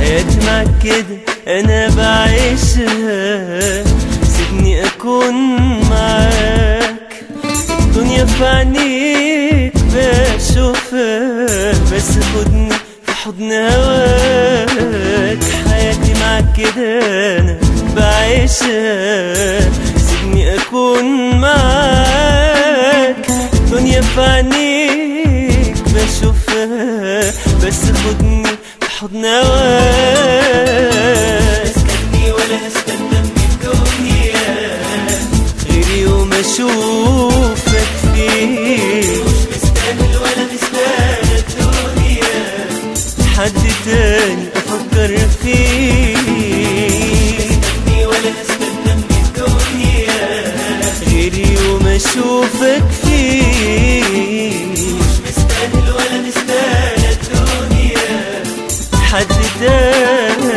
حياتي معك كده انا بعيشها سيبني اكون معاك الدنيا في عينيك بشوفها بس خدني في حضن هواك حياتي معك كده انا بعيشها سيبني اكون معاك الدنيا في عينيك بشوفها بس خدني في حضن هواك اسكتني ولا هستنى من الدنيا غير يوم اشوفك فيه مش مستاهل ولا مستاهل الدنيا حد تاني افكر فيه اسكتني ولا هستنى من الدنيا غير يوم اشوفك فيه مش مستاهل ولا مستاهل الدنيا حد تاني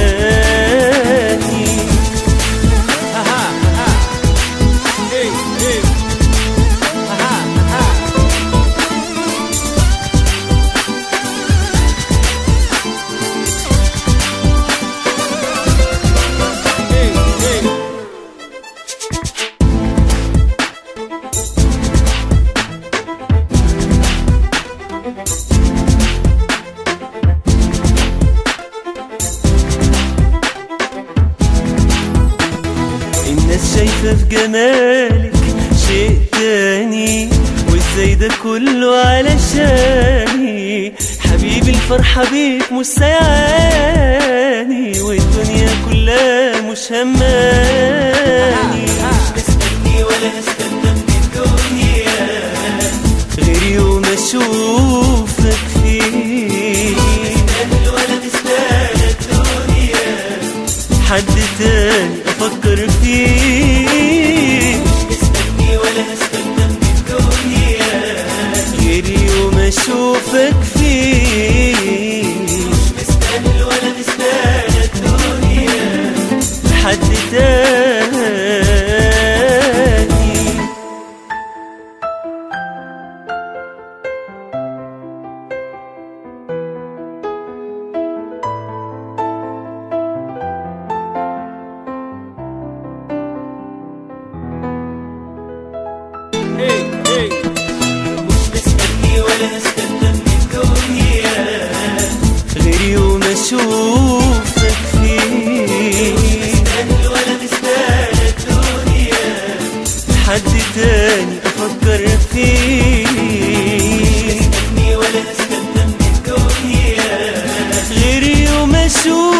الناس شايفة في جمالك شيء تاني وازاي ده كله علشاني حبيبي الفرحة بيك مش سيعاني والدنيا كلها مش هماني مستني ولا هستنى من الدنيا غير يوم اشوفك فيه مستاهل ولا مستاهل الدنيا حد تاني افكر فيه مستني ولا هستنى من الدنيا غير يوم اشوفك فيه مستاهل ولا مستاهل الدنيا حد تاني مش مستني ولا هستنى من الدنيا غير يوم اشوفك فيه مستاهل ولا مستاهل الدنيا حد تاني افكر فيه مستني ولا هستنى من الدنيا غير يوم اشوفك